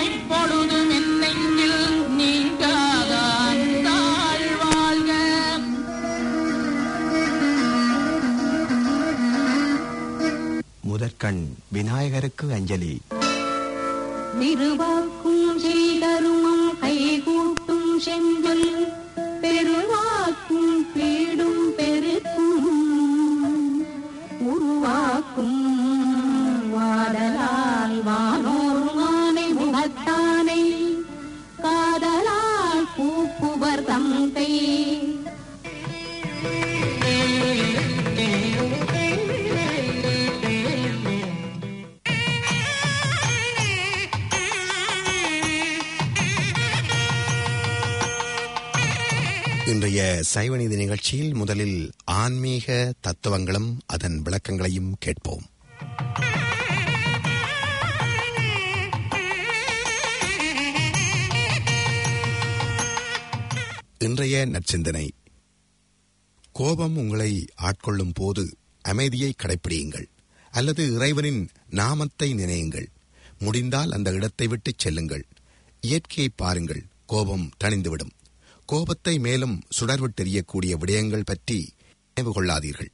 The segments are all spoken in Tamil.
எப்பொழுதும் என் நெஞ்சில் நீங்காதான் தாழ்வாழ்க முதற்கண் விநாயகருக்கு அஞ்சலி திருவாக்கும் செய்தருமம் கைகூட்டும் செஞ்சொல் பெருவாக்கும் பீடும் பெருக்கும் உருவாக்கும் வாடலால் வானோர் மானை முகத்தானை காதலால் பூப்புவர் தந்தை இன்றைய சைவநீதி நிகழ்ச்சியில் முதலில் ஆன்மீக தத்துவங்களும் அதன் விளக்கங்களையும் கேட்போம் இன்றைய நற்சிந்தனை கோபம் உங்களை ஆட்கொள்ளும் போது அமைதியை கடைப்பிடியுங்கள் அல்லது இறைவனின் நாமத்தை நினையுங்கள் முடிந்தால் அந்த இடத்தை விட்டு செல்லுங்கள் இயற்கையை பாருங்கள் கோபம் தணிந்துவிடும் கோபத்தை மேலும் சுடர்விட்டெறியக்கூடிய விடயங்கள் பற்றி நினைவு கொள்ளாதீர்கள்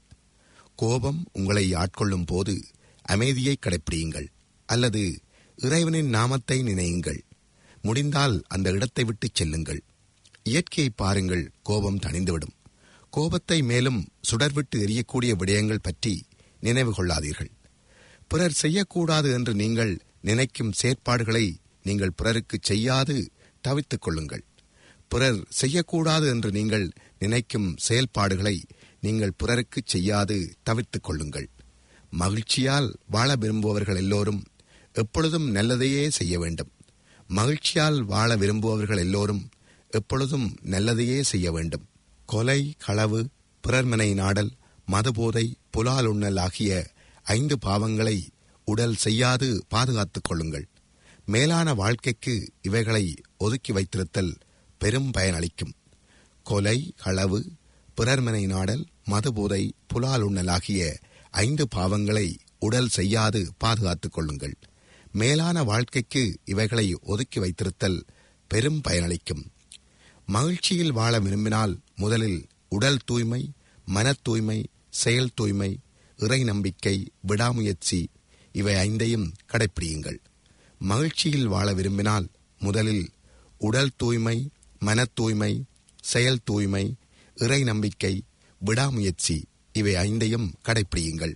கோபம் உங்களை ஆட்கொள்ளும் போது அமைதியை கடைப்பிடியுங்கள் அல்லது இறைவனின் நாமத்தை நினையுங்கள் முடிந்தால் அந்த இடத்தை விட்டு செல்லுங்கள் இயற்கையை பாருங்கள் கோபம் தணிந்துவிடும் கோபத்தை மேலும் சுடர்விட்டு எரியக்கூடிய விடயங்கள் பற்றி நினைவு கொள்ளாதீர்கள் பிறர் செய்யக்கூடாது என்று நீங்கள் நினைக்கும் செயற்பாடுகளை நீங்கள் பிறருக்கு செய்யாது தவித்துக் கொள்ளுங்கள் பிறர் செய்யக்கூடாது என்று நீங்கள் நினைக்கும் செயல்பாடுகளை நீங்கள் பிறருக்கு செய்யாது தவிர்த்துக் கொள்ளுங்கள் மகிழ்ச்சியால் வாழ விரும்புபவர்கள் எல்லோரும் எப்பொழுதும் நல்லதையே செய்ய வேண்டும் மகிழ்ச்சியால் வாழ விரும்புபவர்கள் எல்லோரும் எப்பொழுதும் நல்லதையே செய்ய வேண்டும் கொலை களவு பிறர்மனை நாடல் மதுபோதை புலால் உண்ணல் ஆகிய ஐந்து பாவங்களை உடல் செய்யாது பாதுகாத்துக் கொள்ளுங்கள் மேலான வாழ்க்கைக்கு இவைகளை ஒதுக்கி வைத்திருத்தல் பெரும் பயனளிக்கும் கொலை களவு பிறர்மனை நாடல் மதுபோதை புலால் உண்ணல் ஆகிய ஐந்து பாவங்களை உடல் செய்யாது பாதுகாத்துக் கொள்ளுங்கள் மேலான வாழ்க்கைக்கு இவைகளை ஒதுக்கி வைத்திருத்தல் பெரும் பயனளிக்கும் மகிழ்ச்சியில் வாழ விரும்பினால் முதலில் உடல் தூய்மை மன தூய்மை செயல் தூய்மை இறை நம்பிக்கை விடாமுயற்சி இவை ஐந்தையும் கடைப்பிடியுங்கள் மகிழ்ச்சியில் வாழ விரும்பினால் முதலில் உடல் தூய்மை மன தூய்மை செயல் தூய்மை இறை நம்பிக்கை விடாமுயற்சி இவை ஐந்தையும் கடைப்பிடியுங்கள்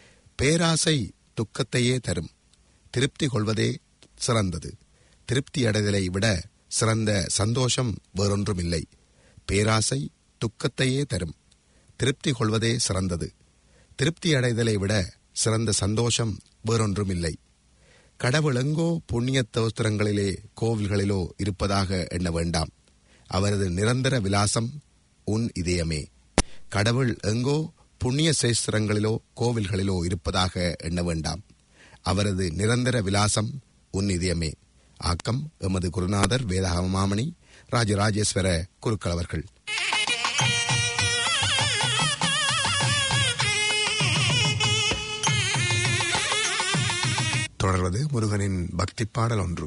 பேராசை துக்கத்தையே தரும் திருப்தி கொள்வதே சிறந்தது திருப்தி அடைதலை விட சிறந்த சந்தோஷம் வேறொன்றும் இல்லை பேராசை துக்கத்தையே தரும் திருப்தி கொள்வதே சிறந்தது திருப்தி அடைதலை விட சிறந்த சந்தோஷம் வேறொன்றும் இல்லை கடவுள் எங்கோ புண்ணிய தோஸ்திரங்களிலே கோவில்களிலோ இருப்பதாக எண்ண வேண்டாம் அவரது நிரந்தர விலாசம் உன் இதயமே கடவுள் எங்கோ புண்ணிய சேஸ்திரங்களிலோ கோவில்களிலோ இருப்பதாக எண்ண வேண்டாம் அவரது நிரந்தர விலாசம் உன் இதயமே ஆக்கம் எமது குருநாதர் வேதாகமாமணி ராஜராஜேஸ்வர குருக்கள் அவர்கள் தொடர்வது முருகனின் பக்தி பாடல் ஒன்று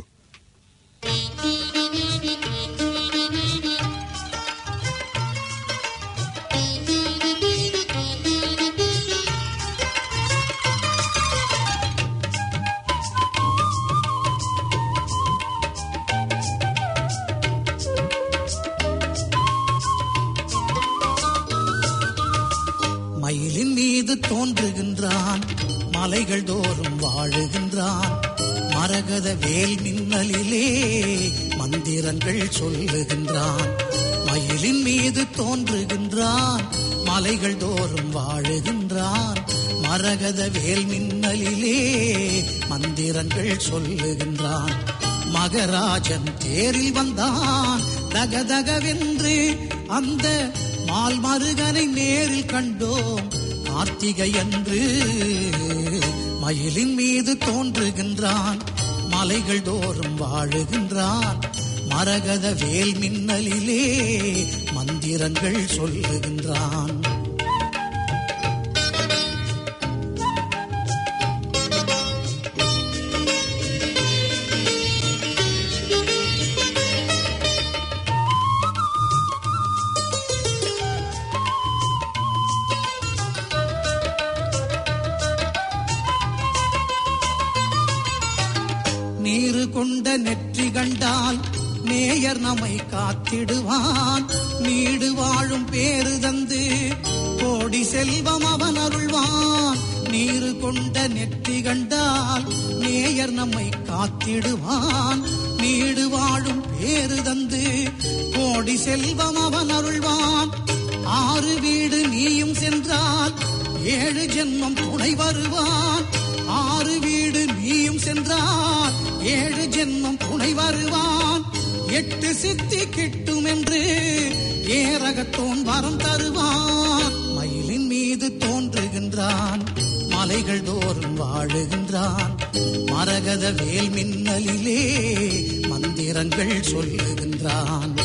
மயிலின் மீது தோன்றுகின்றான் மலைகள் தோறும் வாழுகின்றான் மரகத வேல் மின்னலிலே மந்திரங்கள் சொல்லுகின்றான் மயிலின் மீது தோன்றுகின்றான் மலைகள் தோறும் வாழுகின்றான் மரகத வேல் மின்னலிலே மந்திரங்கள் சொல்லுகின்றான் மகராஜன் தேரில் வந்தான் தகதகவென்று அந்த மால் மருகனை நேரில் கண்டோம் கார்த்திகை அன்று மயிலின் மீது தோன்றுகின்றான் மலைகள் தோறும் வாழுகின்றான் மரகத வேல் மின்னலிலே மந்திரங்கள் சொல்லுகின்றான் நீரு கொண்ட நெற்றி கண்டால் நேயர் நம்மை காத்திடுவான் நீடு வாழும் பேரு தந்து கோடி செல்வம் அவன் அருள்வான் நீரு கொண்ட நெற்றி கண்டால் நேயர் நம்மை காத்திடுவான் நீடு வாழும் பேரு தந்து கோடி செல்வம் அவன் அருள்வான் ஆறு வீடு நீயும் சென்றால் ஏழு ஜென்மம் துணை வருவான் ஆறு வீடு நீயும் சென்றால் ஏழு ஜென்மம் துணை வருவான் எட்டு சித்தி கிட்டும் என்று ஏரகத்தோன் வரம் தருவான் மயிலின் மீது தோன்றுகின்றான் மலைகள் தோறும் வாழுகின்றான் மரகத வேல் மின்னலிலே மந்திரங்கள் சொல்லுகின்றான்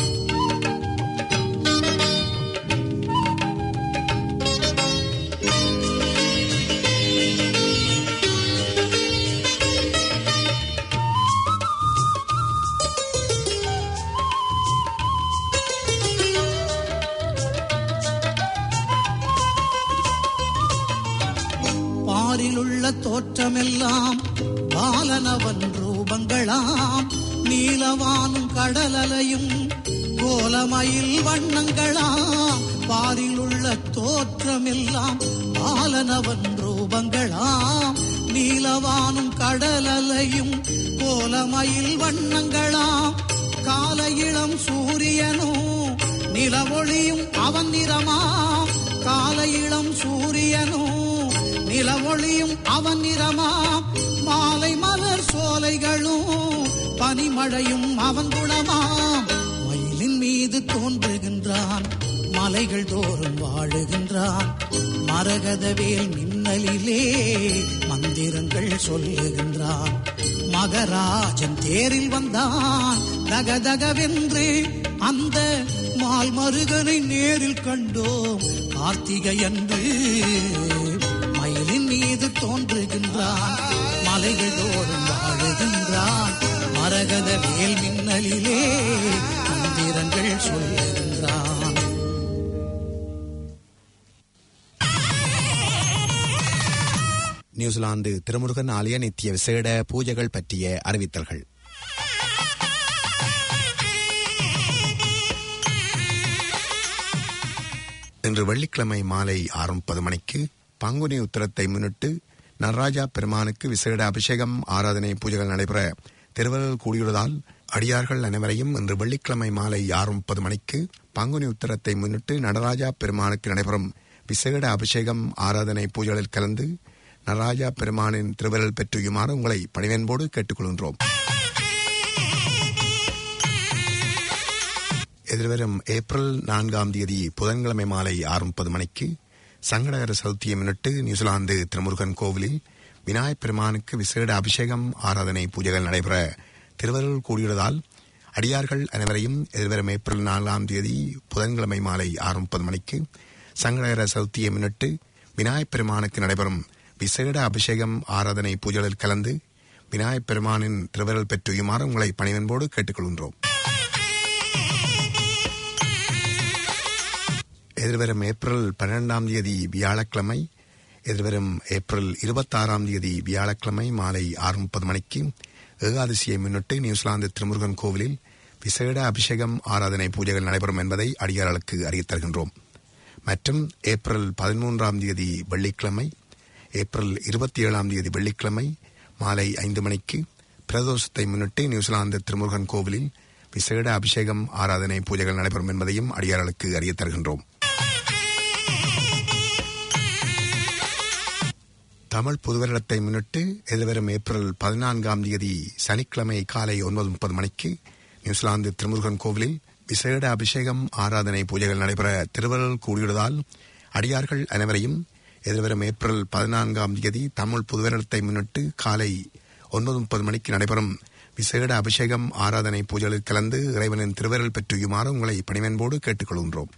பாரிலுள்ள தோற்றமெல்லாம் பாலனவன் ரூபங்களாம் நீலவானும் கடலலையும் கோலமயில் வண்ணங்களாம் பாரிலுள்ள தோற்றமெல்லாம் பாலனவன் ரூபங்களாம் நீலவானும் கடலலையும் கோலமயில் வண்ணங்களாம் கால இளம் சூரியனும் நிலவொளியும் அவன் நிறமாம் கால இளம் சூரியனும் நிலவொளியும் அவன் நிறமாம் மாலை மலர் சோலைகளும் பனிமழையும் அவன் குணமாம் மயிலின் மீது தோன்றுகின்றான் மலைகள் தோறும் வாழுகின்றான் மரகத வேல் மின்னலிலே மந்திரங்கள் சொல்லுகின்றான் மகராஜன் தேரில் வந்தான் தகதகவென்று அந்த மால் மருகனை நேரில் கண்டோம் கார்த்திகை அன்று மயிலின் மீது தோன்றுகின்றான் மலைகள் தோறும் வாழுகின்றான் மரகத வேல் மின்னலிலே மந்திரங்கள் சொல்லுகின்றான் நியூசிலாந்து திருமுருகன் ஆலய நித்திய விசேட பூஜைகள் பற்றிய அறிவித்தல்கள் இன்று வெள்ளிக்கிழமை மாலை ஆறு முப்பது மணிக்கு பங்குனி உத்தரத்தை முன்னிட்டு நடராஜா பெருமானுக்கு விசேட அபிஷேகம் ஆராதனை பூஜைகள் நடைபெற திருவள்ளுவர் கூடியுள்ளதால் அடியார்கள் அனைவரையும் இன்று வெள்ளிக்கிழமை மாலை ஆறு முப்பது மணிக்கு பங்குனி உத்தரத்தை முன்னிட்டு நடராஜா பெருமானுக்கு நடைபெறும் விசேட அபிஷேகம் ஆராதனை பூஜைகளில் கலந்து நடராஜா பெருமானின் திருவருள் பெற்றுயுமாறு உங்களை பணிவன்போடு கேட்டுக்கொள்கின்றோம் எதிர்வரும் ஏப்ரல் நான்காம் தேதி புதன்கிழமை மாலை ஆறு முப்பது மணிக்கு சங்கடகர சதுர்த்தியை முன்னிட்டு நியூசிலாந்து திருமுருகன் கோவிலில் விநாயகப் பெருமானுக்கு விசேட அபிஷேகம் ஆராதனை பூஜைகள் நடைபெற திருவருள் கூடியுள்ளதால் அடியார்கள் அனைவரையும் எதிர்வரும் ஏப்ரல் நான்காம் தேதி புதன்கிழமை மாலை ஆறு முப்பது மணிக்கு சங்கடகர சதுர்த்தியை முன்னிட்டு விநாயகப் பெருமானுக்கு நடைபெறும் விசேட அபிஷேகம் ஆராதனை பூஜைகளில் கலந்து விநாயகப் பெருமானின் திருவருள் பெற்றுயுமாறு உங்களை பணிவன்போடு கேட்டுக்கொள்கின்றோம் எதிர்வரும் ஏப்ரல் பன்னிரெண்டாம் தேதி வியாழக்கிழமை எதிர்வரும் ஏப்ரல் இருபத்தாறாம் தேதி வியாழக்கிழமை மாலை ஆறு முப்பது மணிக்கு ஏகாதசியை முன்னிட்டு நியூசிலாந்து திருமுருகன் கோவிலில் விசேட அபிஷேகம் ஆராதனை பூஜைகள் நடைபெறும் என்பதை அடியார்களுக்கு அறிவித் தருகின்றோம் மற்றும் ஏப்ரல் பதிமூன்றாம் தேதி வெள்ளிக்கிழமை ஏப்ரல் இருபத்தி ஏழாம் தேதி வெள்ளிக்கிழமை மாலை ஐந்து மணிக்கு பிரதோஷத்தை முன்னிட்டு நியூசிலாந்து திருமுருகன் கோவிலில் விசேட அபிஷேகம் ஆராதனை பூஜைகள் நடைபெறும் என்பதையும் அடியார்களுக்கு அறியத் தருகின்றோம் தமிழ் புதுவருடத்தை முன்னிட்டு எதிர்வரும் ஏப்ரல் பதினான்காம் தேதி சனிக்கிழமை காலை ஒன்பது முப்பது மணிக்கு நியூசிலாந்து திருமுருகன் கோவிலில் விசேட அபிஷேகம் ஆராதனை பூஜைகள் நடைபெற திருவருள் கூடியுள்ளதால் அடியார்கள் அனைவரையும் எதிர்வரும் ஏப்ரல் பதினான்காம் தேதி தமிழ் புதுவருடத்தை முன்னிட்டு காலை ஒன்பது முப்பது மணிக்கு நடைபெறும் விசேட அபிஷேகம் ஆராதனை பூஜைகளில் கலந்து இறைவனின் திருவருள் பெற்றுயுமாறு உங்களை பணிவன்போடு கேட்டுக்கொள்கின்றோம்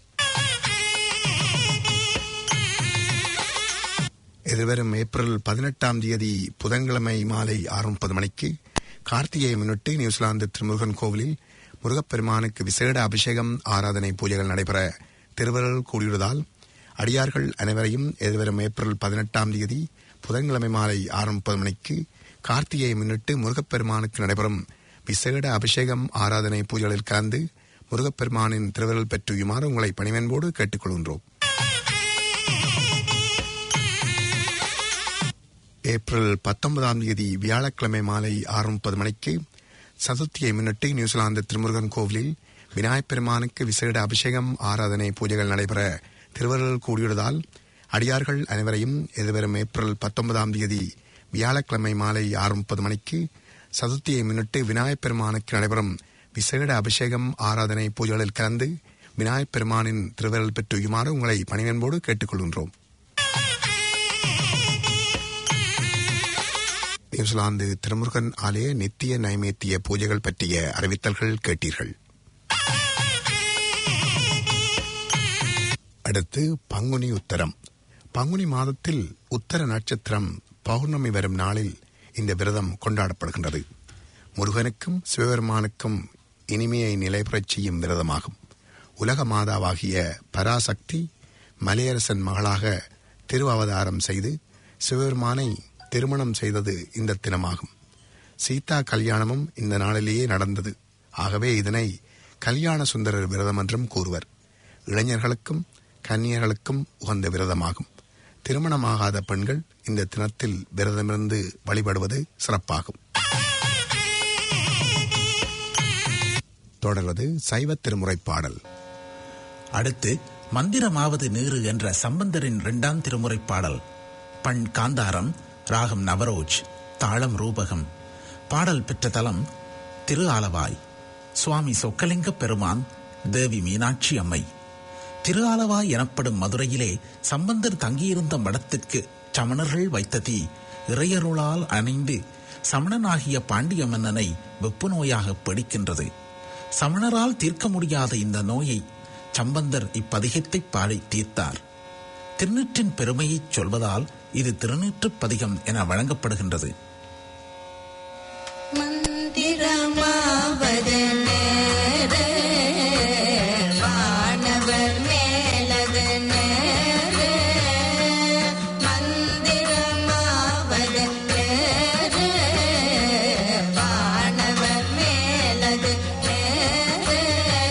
எதிர்வரும் ஏப்ரல் பதினெட்டாம் தேதி புதன்கிழமை மாலை ஆறு முப்பது மணிக்கு கார்த்திகையை முன்னிட்டு நியூசிலாந்து திருமுருகன் கோவிலில் முருகப்பெருமானுக்கு விசேட அபிஷேகம் ஆராதனை பூஜைகள் நடைபெற திருவருள் கூடியுள்ளதால் அடியார்கள் அனைவரையும் எதிர்வரும் ஏப்ரல் பதினெட்டாம் தேதி புதன்கிழமை மாலை ஆறு முப்பது மணிக்கு கார்த்திகையை முன்னிட்டு முருகப்பெருமானுக்கு நடைபெறும் விசேட அபிஷேகம் ஆராதனை பூஜைகளில் கலந்து முருகப்பெருமானின் திருவிரல் பெற்றுயுமாறு உங்களை பணிவன்போடு கேட்டுக்கொள்கின்றோம் ஏப்ரல் பத்தொன்பதாம் தேதி வியாழக்கிழமை மாலை ஆறு முப்பது மணிக்கு சதுர்த்தியை முன்னிட்டு நியூசிலாந்து திருமுருகன் கோவிலில் விநாயகப் பெருமானுக்கு விசேட அபிஷேகம் ஆராதனை பூஜைகள் நடைபெற திருவருள் கூடியுள்ளதால் அடியார்கள் அனைவரையும் எதிர்வரும் ஏப்ரல் பத்தொன்பதாம் தேதி வியாழக்கிழமை மாலை ஆறு முப்பது மணிக்கு சதுர்த்தியை முன்னிட்டு விநாயகப் பெருமானுக்கு நடைபெறும் விசேட அபிஷேகம் ஆராதனை பூஜைகளில் கலந்து விநாயகப் பெருமானின் திருவருள் பெற்றுயுமாறு உங்களை பணிவன்போடு கேட்டுக்கொள்கின்றோம் நியூசிலாந்து திருமுருகன் ஆலய நித்திய நைவேத்திய பூஜைகள் பற்றிய அறிவித்தல்கள் கேட்டீர்கள் அடுத்து பங்குனி உத்தரம் பங்குனி மாதத்தில் உத்தர நட்சத்திரம் பௌர்ணமி வரும் நாளில் இந்த விரதம் கொண்டாடப்படுகின்றது முருகனுக்கும் சிவபெருமானுக்கும் இனிமையை நிலைபெறச் செய்யும் விரதமாகும் உலக மாதாவாகிய பராசக்தி மலையரசன் மகளாக திருவவதாரம் செய்து சிவபெருமானை திருமணம் செய்தது இந்த தினமாகும் சீதா கல்யாணமும் இந்த நாளிலேயே நடந்தது ஆகவே இதனை கல்யாண சுந்தரர் விரதம் என்றும் கூறுவர் இளைஞர்களுக்கும் கன்னியர்களுக்கும் உகந்த விரதமாகும் திருமணமாகாத பெண்கள் இந்த தினத்தில் விரதமிருந்து வழிபடுவது சிறப்பாகும் தொடர்வது சைவ திருமுறை பாடல் அடுத்து மந்திரமாவது நீரு என்ற சம்பந்தரின் இரண்டாம் திருமுறை பாடல் பண் காந்தாரம் ராகம் நவரோஜ் தாளம் ரூபகம் பாடல் பெற்ற தலம் திரு ஆலவாய் சுவாமி சொக்கலிங்க பெருமான் தேவி மீனாட்சி அம்மை திரு ஆலவாய் எனப்படும் மதுரையிலே சம்பந்தர் தங்கியிருந்த மடத்திற்கு சமணர்கள் வைத்த தீ இறையருளால் அணைந்து சமணனாகிய பாண்டிய மன்னனை வெப்பு நோயாக பிடிக்கின்றது சமணரால் தீர்க்க முடியாத இந்த நோயை சம்பந்தர் இப்பதிகத்தை பாடி தீர்த்தார் திருநீற்றின் பெருமையைச் சொல்வதால் இது திருநீற்றுப் பதிகம் என வழங்கப்படுகின்றது மந்திரமாவது நேரே வானவர் மேலது நேரே மந்திரமாவது நேரே வானவர் மேலது நேரே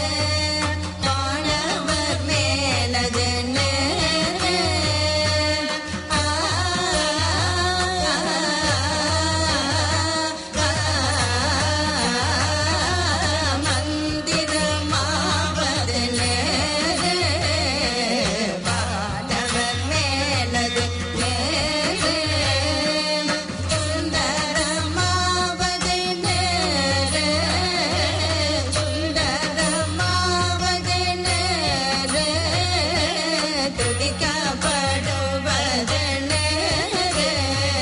வானவர் மேலது நேரே ஆ மந்திரமாவது நேரே வானவர் மேலது நேரே சுந்தரமாவது நேரே சுந்தரமாவது நேரே துதிக்கப்படுவது நேரே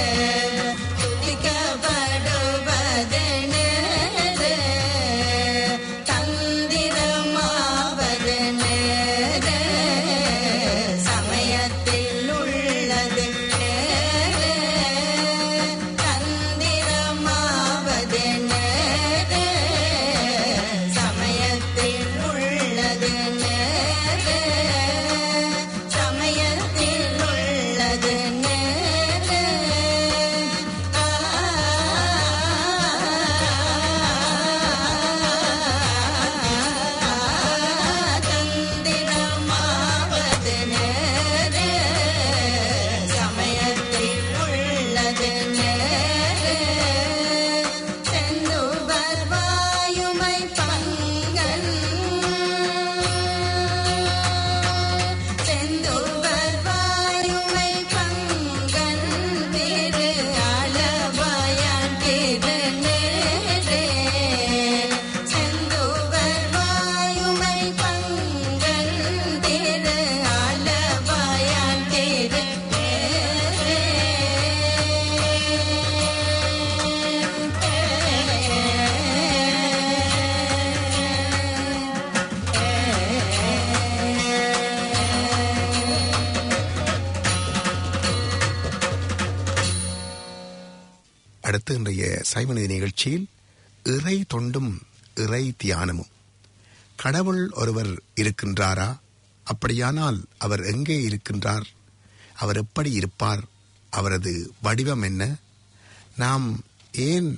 துதிக்கப்படுவது நேரே தந்திரமாவது நேரே சமயத்தில் உள்ளது நேரே தந்திரமாவது நேரே சமயத்தில் உள்ளது நேரே சமயத்தில் உள்ளது நேரே ஆ தந்திரமாவது நேரே சமயத்தில் உள்ளது நேரே செந்துவர் வாயுமை பங்கன் செந்துவர் வாயுமை பங்கன் திரு அளவாயான் திருநேரே செந்துவர் வாயுமை பங்கன் திரு அளவாயான் திருநேரே அடுத்து இன்றைய சைவநிதி நிகழ்ச்சியில் இறை தொண்டும் இறை தியானமும் கடவுள் ஒருவர் இருக்கின்றாரா அப்படியானால் அவர் எங்கே இருக்கின்றார் அவர் எப்படி இருப்பார் அவரது வடிவம் என்ன நாம் ஏன்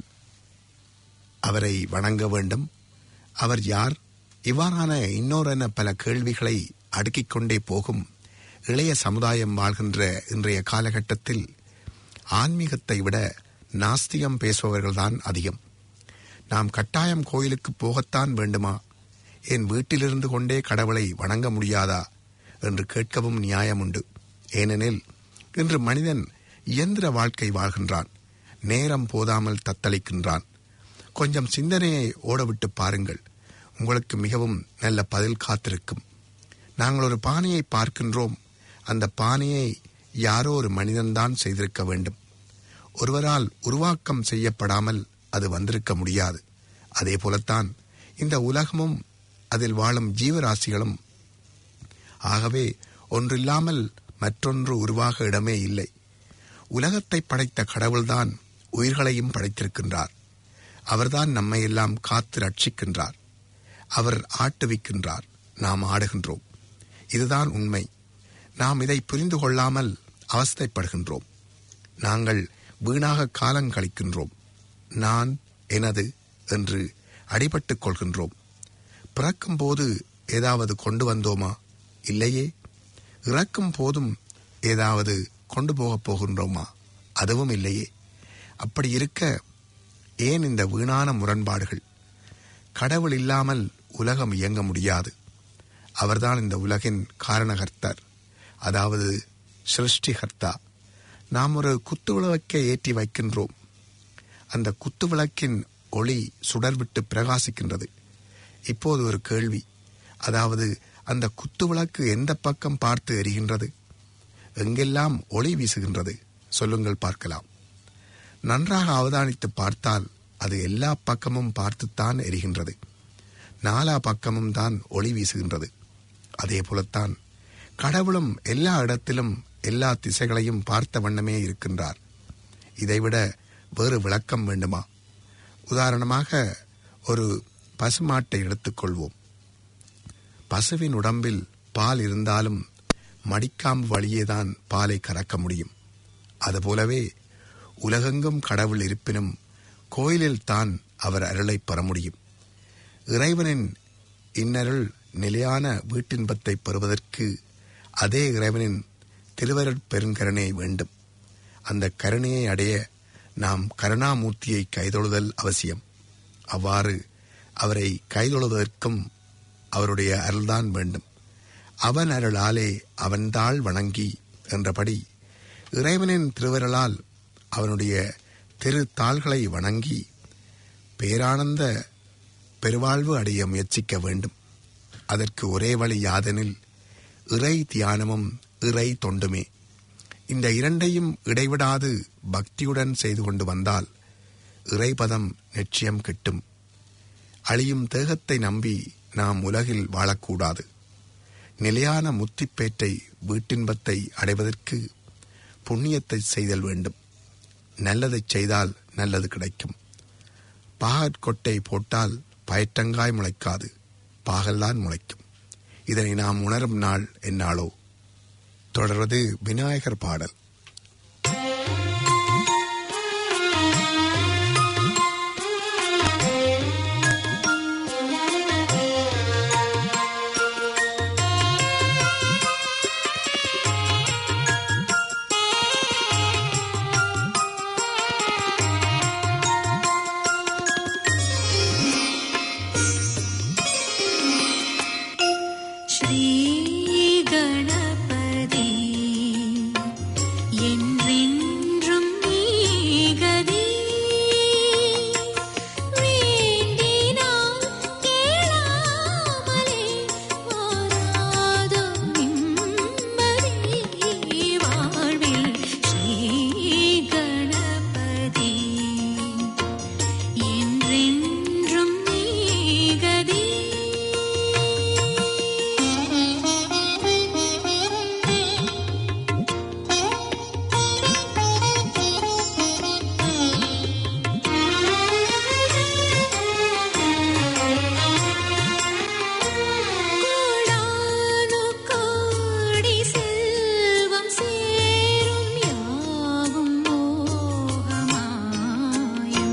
அவரை வணங்க வேண்டும் அவர் யார் இவ்வாறான இன்னொரென பல கேள்விகளை அடுக்கிக் கொண்டே போகும் இளைய சமுதாயம் வாழ்கின்ற இன்றைய காலகட்டத்தில் ஆன்மீகத்தை விட நாஸ்திகம் பேசுபவர்கள்தான் அதிகம் நாம் கட்டாயம் கோயிலுக்கு போகத்தான் வேண்டுமா என் வீட்டிலிருந்து கொண்டே கடவுளை வணங்க முடியாதா என்று கேட்கவும் நியாயம் உண்டு ஏனெனில் இன்று மனிதன் இயந்திர வாழ்க்கை வாழ்கின்றான் நேரம் போதாமல் தத்தளிக்கின்றான் கொஞ்சம் சிந்தனையை ஓடவிட்டு பாருங்கள் உங்களுக்கு மிகவும் நல்ல பதில் காத்திருக்கும் நாங்கள் ஒரு பானையை பார்க்கின்றோம் அந்த பானையை யாரோ ஒரு மனிதன்தான் செய்திருக்க வேண்டும் ஒருவரால் உருவாக்கம் செய்யப்படாமல் அது வந்திருக்க முடியாது அதே போலத்தான் இந்த உலகமும் அதில் வாழும் ஜீவராசிகளும் ஆகவே ஒன்றில்லாமல் மற்றொன்று உருவாக இடமே இல்லை உலகத்தை படைத்த கடவுள்தான் உயிர்களையும் படைத்திருக்கின்றார் அவர்தான் நம்மை எல்லாம் காத்து ரட்சிக்கின்றார் அவர் ஆட்டுவிக்கின்றார் நாம் ஆடுகின்றோம் இதுதான் உண்மை நாம் இதை புரிந்து கொள்ளாமல் அவஸ்தைப்படுகின்றோம் நாங்கள் வீணாக காலம் கழிக்கின்றோம் நான் எனது என்று அடிபட்டுக் கொள்கின்றோம் பிறக்கும் போது ஏதாவது கொண்டு வந்தோமா இல்லையே இறக்கும் போதும் ஏதாவது கொண்டு போகப் போகின்றோமா அதுவும் இல்லையே அப்படி இருக்க ஏன் இந்த வீணான முரண்பாடுகள் கடவுள் இல்லாமல் உலகம் இயங்க முடியாது அவர்தான் இந்த உலகின் காரணகர்த்தர் அதாவது சிருஷ்டிகர்த்தா நாம் ஒரு குத்து விளக்கை ஏற்றி வைக்கின்றோம் அந்த குத்து விளக்கின் ஒளி சுடர்விட்டு பிரகாசிக்கின்றது இப்போது ஒரு கேள்வி அதாவது அந்த குத்து விளக்கு எந்த பக்கம் பார்த்து எரிகின்றது எங்கெல்லாம் ஒளி வீசுகின்றது சொல்லுங்கள் பார்க்கலாம் நன்றாக அவதானித்து பார்த்தால் அது எல்லா பக்கமும் பார்த்துத்தான் எரிகின்றது நாலா பக்கமும் தான் ஒளி வீசுகின்றது அதே போலத்தான் கடவுளும் எல்லா இடத்திலும் எல்லா திசைகளையும் பார்த்த வண்ணமே இருக்கின்றார் இதைவிட வேறு விளக்கம் வேண்டுமா உதாரணமாக ஒரு பசுமாட்டை எடுத்துக்கொள்வோம் பசுவின் உடம்பில் பால் இருந்தாலும் மடிக்காம்பு வழியேதான் பாலை கறக்க முடியும் அதுபோலவே உலகெங்கும் கடவுள் இருப்பினும் கோயிலில் தான் அவர் அருளை பெற முடியும் இறைவனின் இன்னருள் நிலையான வீட்டின்பத்தை பெறுவதற்கு அதே இறைவனின் திருவருட் பெருங்கருணை வேண்டும் அந்த கருணையை அடைய நாம் கருணாமூர்த்தியை கைதொழுதல் அவசியம் அவ்வாறு அவரை கைதொழுவதற்கும் அவருடைய அருள்தான் வேண்டும் அவன் அருளாலே அவன்தாள் வணங்கி என்றபடி இறைவனின் திருவருளால் அவனுடைய திரு தாள்களை வணங்கி பேரானந்த பெருவாழ்வு அடைய முயற்சிக்க வேண்டும் அதற்கு ஒரே வழி யாதெனில் இறை தியானமும் இறை தொண்டுமே இந்த இரண்டையும் இடைவிடாது பக்தியுடன் செய்து கொண்டு வந்தால் இறைபதம் நிச்சயம் கிட்டும் அழியும் தேகத்தை நம்பி நாம் உலகில் வாழக்கூடாது நிலையான முத்திப்பேற்றை வீட்டின்பத்தை அடைவதற்கு புண்ணியத்தை செய்தல் வேண்டும் நல்லதைச் செய்தால் நல்லது கிடைக்கும் பாகற்கொட்டை போட்டால் பயற்றங்காய் முளைக்காது பாகல்தான் முளைக்கும் இதனை நாம் உணரும் நாள் என்னாளோ தொடர்வது விநாயகர் பாடல் ஸ்ரீகணபதி என்றென்றும் நீகதி வேண்டினான் கேளாமலே வாராதோ நிம்மதி வாழ்வில் ஸ்ரீகணபதி என்றென்றும் நீகதி கோடானு கோடி செல்வம் சேரும் யாவும் மோகமாயும்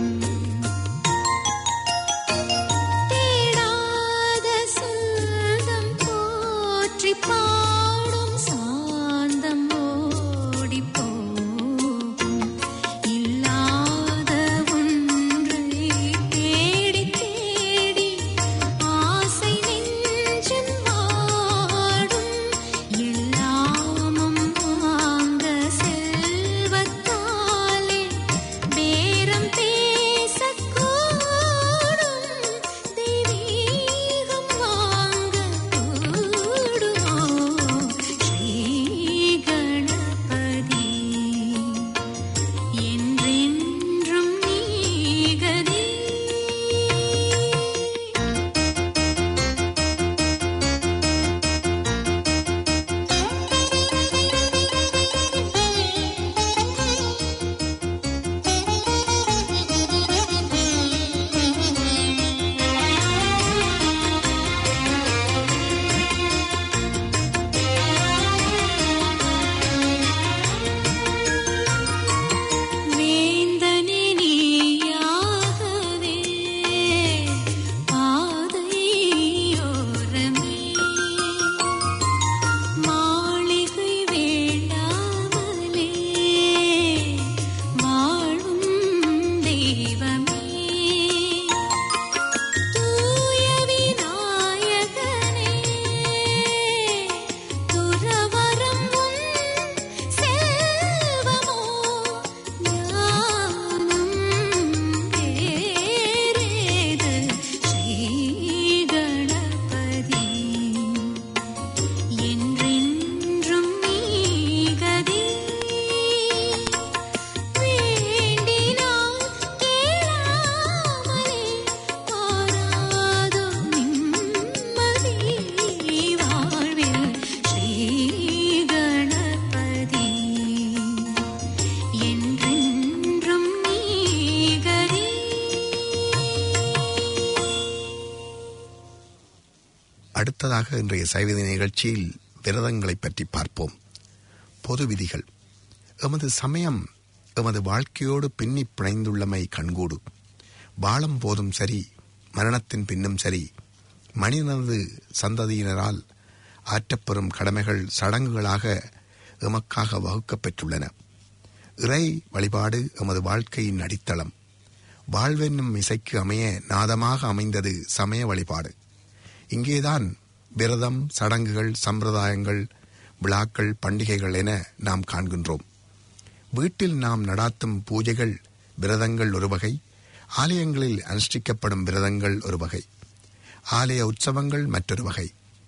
அடுத்ததாக இன்றைய சைவதி நிகழ்ச்சியில் விரதங்களை பற்றி பார்ப்போம் பொது விதிகள் எமது சமயம் எமது வாழ்க்கையோடு பின்னி பிணைந்துள்ளமை கண்கூடு வாழும் போதும் சரி மரணத்தின் பின்னும் சரி மனிதனது சந்ததியினரால் ஆற்றப்பெறும் கடமைகள் சடங்குகளாக எமக்காக வகுக்கப்பெற்றுள்ளன இறை வழிபாடு எமது வாழ்க்கையின் அடித்தளம் வாழ்வென்னும் இசைக்கு அமைய நாதமாக அமைந்தது சமய வழிபாடு இங்கேதான் விரதம் சடங்குகள் சம்பிரதாயங்கள் விழாக்கள் பண்டிகைகள் என நாம் காண்கின்றோம் வீட்டில் நாம் நடாத்தும் பூஜைகள் விரதங்கள் ஒரு வகை ஆலயங்களில் அனுஷ்டிக்கப்படும் விரதங்கள் ஒரு வகை ஆலய உற்சவங்கள் மற்றொரு வகை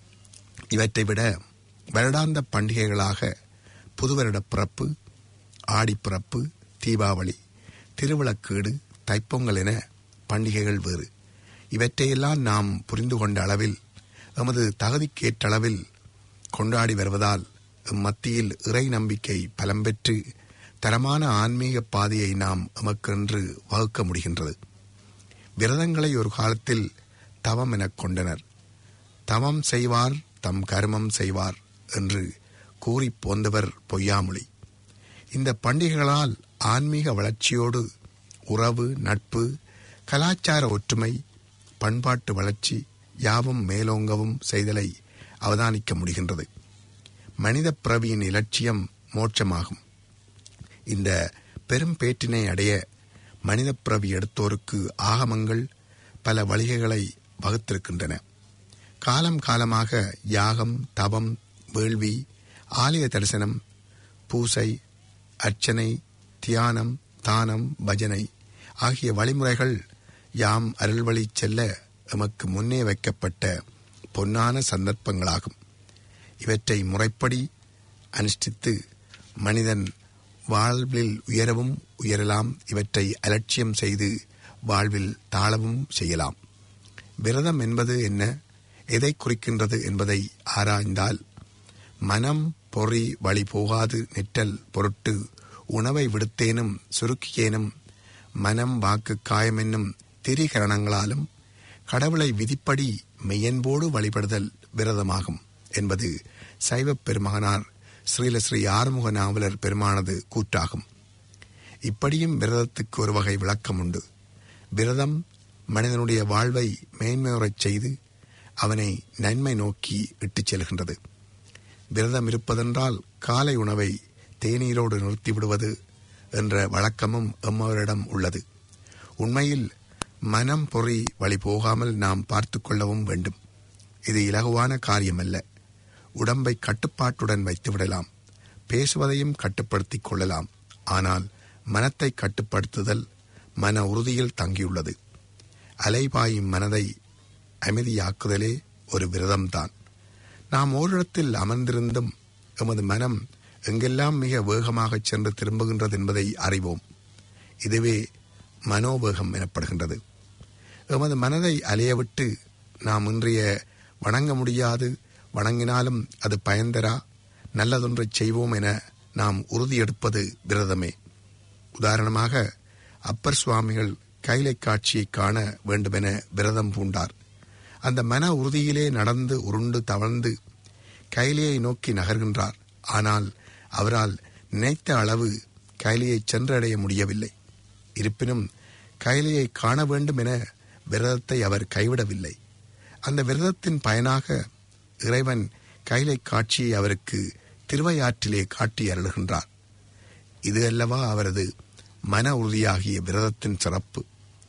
இவற்றை விட வருடாந்த பண்டிகைகளாக புதுவருடப் பிறப்பு ஆடிப்பிறப்பு தீபாவளி திருவிளக்கீடு தைப்பொங்கல் என பண்டிகைகள் வேறு இவற்றையெல்லாம் நாம் புரிந்து கொண்ட அளவில் எமது தகுதிக்கேற்றளவில் கொண்டாடி வருவதால் மத்தியில் இறை நம்பிக்கை பலம் பெற்று தரமான ஆன்மீக பாதையை நாம் எமக்கென்று வகுக்க முடிகின்றது விரதங்களை ஒரு காலத்தில் தவம் எனக் கொண்டனர் தவம் செய்வார் தம் கர்மம் செய்வார் என்று கூறி போந்தவர் பொய்யாமொழி இந்த பண்டிகைகளால் ஆன்மீக வளர்ச்சியோடு உறவு நட்பு கலாச்சார ஒற்றுமை பண்பாட்டு வளர்ச்சி யாவும் மேலோங்கவும் செய்தலை அவதானிக்க முடிகின்றது மனித பிறவியின் இலட்சியம் மோட்சமாகும் இந்த பெரும் பேற்றினை அடைய மனித பிறவி எடுத்தோருக்கு ஆகமங்கள் பல வழிகைகளை வகுத்திருக்கின்றன காலம் காலமாக யாகம் தவம் வேள்வி ஆலய தரிசனம் பூசை அர்ச்சனை தியானம் தானம் பஜனை ஆகிய வழிமுறைகள் யாம் அருள்வழி செல்ல எமக்கு முன்னே வைக்கப்பட்ட பொன்னான சந்தர்ப்பங்களாகும் இவற்றை முறைப்படி அனுஷ்டித்து மனிதன் வாழ்வில் உயரவும் உயரலாம் இவற்றை அலட்சியம் செய்து வாழ்வில் தாழவும் செய்யலாம் விரதம் என்பது என்ன எதை குறிக்கின்றது என்பதை ஆராய்ந்தால் மனம் பொறி வழி போகாது நிற்றல் பொருட்டு உணவை விடுத்தேனும் சுருக்கியேனும் மனம் வாக்கு காயமென்னும் திரிகரணங்களாலும் கடவுளை விதிப்படி மெய்யன்போடு வழிபடுதல் விரதமாகும் என்பது சைவப் பெருமகனார் ஸ்ரீல ஸ்ரீ ஆறுமுக நாவலர் பெருமானது கூற்றாகும் இப்படியும் விரதத்துக்கு ஒரு வகை விளக்கம் உண்டு விரதம் மனிதனுடைய வாழ்வை மேன்மையுறச் செய்து அவனை நன்மை நோக்கி இட்டுச் செல்கின்றது விரதம் இருப்பதென்றால் காலை உணவை தேநீரோடு நிறுத்திவிடுவது என்ற வழக்கமும் எம்மவரிடம் உள்ளது உண்மையில் மனம் பொறி வழி போகாமல் நாம் பார்த்து கொள்ளவும் வேண்டும் இது இலகுவான காரியமல்ல உடம்பை கட்டுப்பாட்டுடன் வைத்துவிடலாம் பேசுவதையும் கட்டுப்படுத்திக் கொள்ளலாம் ஆனால் மனத்தை கட்டுப்படுத்துதல் மன உறுதியில் தங்கியுள்ளது அலைபாயும் மனதை அமைதியாக்குதலே ஒரு விரதம்தான் நாம் ஓரிடத்தில் அமர்ந்திருந்தும் எமது மனம் எங்கெல்லாம் மிக வேகமாகச் சென்று திரும்புகின்றது என்பதை அறிவோம் இதுவே மனோவேகம் எனப்படுகின்றது எமது மனதை அலையவிட்டு நாம் இன்றைய வணங்க முடியாது வணங்கினாலும் அது பயன்தரா நல்லதொன்றைச் செய்வோம் என நாம் உறுதியெடுப்பது விரதமே உதாரணமாக அப்பர் சுவாமிகள் கைலை காட்சியை காண வேண்டுமென விரதம் பூண்டார் அந்த மன உறுதியிலே நடந்து உருண்டு தவழ்ந்து கைலியை நோக்கி நகர்கின்றார் ஆனால் அவரால் நினைத்த அளவு கைலியை சென்றடைய முடியவில்லை இருப்பினும் கைலியை காண வேண்டும் என விரதத்தை அவர் கைவிடவில்லை அந்த விரதத்தின் பயனாக இறைவன் கைலை காட்சியை அவருக்கு திருவையாற்றிலே காட்டி அருளுகின்றார் இது அல்லவா அவரது மன உறுதியாகிய விரதத்தின் சிறப்பு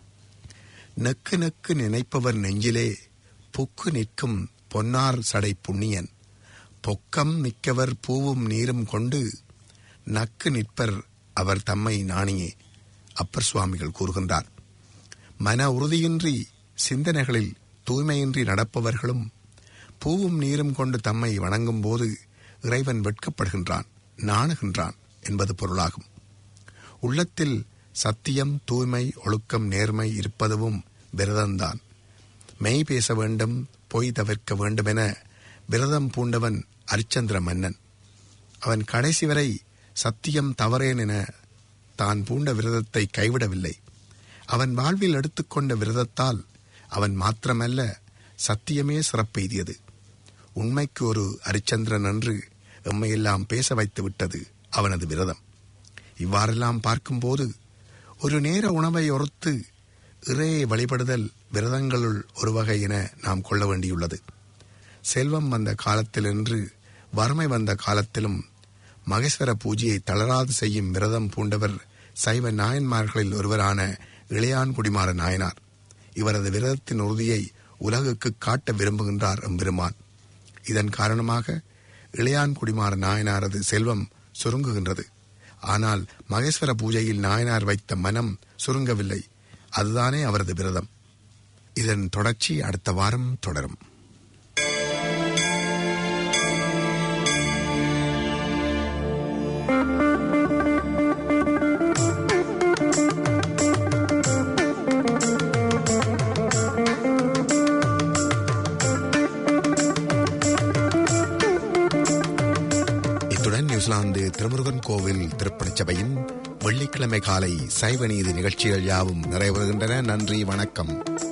நெக்கு நெக்கு நினைப்பவர் நெஞ்சிலே புக்கு நிற்கும் பொன்னார் சடை புண்ணியன் பொக்கம் நிற்கவர் பூவும் நீரும் கொண்டு நக்கு நிற்பர் அவர் தம்மை நாணியே அப்பர் சுவாமிகள் கூறுகின்றார் மன உறுதியின்றி சிந்தனைகளில் தூய்மையின்றி நடப்பவர்களும் பூவும் நீரும் கொண்டு தம்மை வணங்கும் போது இறைவன் வெட்கப்படுகின்றான் நாணுகின்றான் என்பது பொருளாகும் உள்ளத்தில் சத்தியம் தூய்மை ஒழுக்கம் நேர்மை இருப்பதுவும் விரதம்தான் மெய் பேச வேண்டும் பொய் தவிர்க்க வேண்டுமென விரதம் பூண்டவன் அரிச்சந்திர மன்னன் அவன் கடைசி வரை சத்தியம் தவறேன் என தான் பூண்ட விரதத்தை கைவிடவில்லை அவன் வாழ்வில் எடுத்துக்கொண்ட விரதத்தால் அவன் மாத்திரமல்ல சத்தியமே சிறப்பெய்தியது உண்மைக்கு ஒரு அரிச்சந்திரன் என்று எம்மையெல்லாம் பேச வைத்து விட்டது அவனது விரதம் இவ்வாறெல்லாம் பார்க்கும்போது ஒரு நேர உணவை ஒருத்து இறையை வழிபடுதல் விரதங்களுள் ஒரு வகை என நாம் கொள்ள வேண்டியுள்ளது செல்வம் வந்த காலத்திலென்று வறுமை வந்த காலத்திலும் மகேஸ்வர பூஜையை தளராது செய்யும் விரதம் பூண்டவர் சைவ நாயன்மார்களில் ஒருவரான இளையான்குடிமாற நாயனார் இவரது விரதத்தின் உறுதியை உலகுக்கு காட்ட விரும்புகின்றார் எம்பெருமான் இதன் காரணமாக இளையான்குடிமாற நாயனாரது செல்வம் சுருங்குகின்றது ஆனால் மகேஸ்வர பூஜையில் நாயனார் வைத்த மனம் சுருங்கவில்லை அதுதானே அவரது விரதம் இதன் தொடர்ச்சி அடுத்த வாரம் தொடரும் இத்துடன் நியூசிலாந்து திருமுருகன் கோவில் திருப்பணிச் சபையின் வெள்ளிக்கிழமை காலை சைவ நீதி நிகழ்ச்சிகள் யாவும் நிறைவேறுகின்றன நன்றி வணக்கம்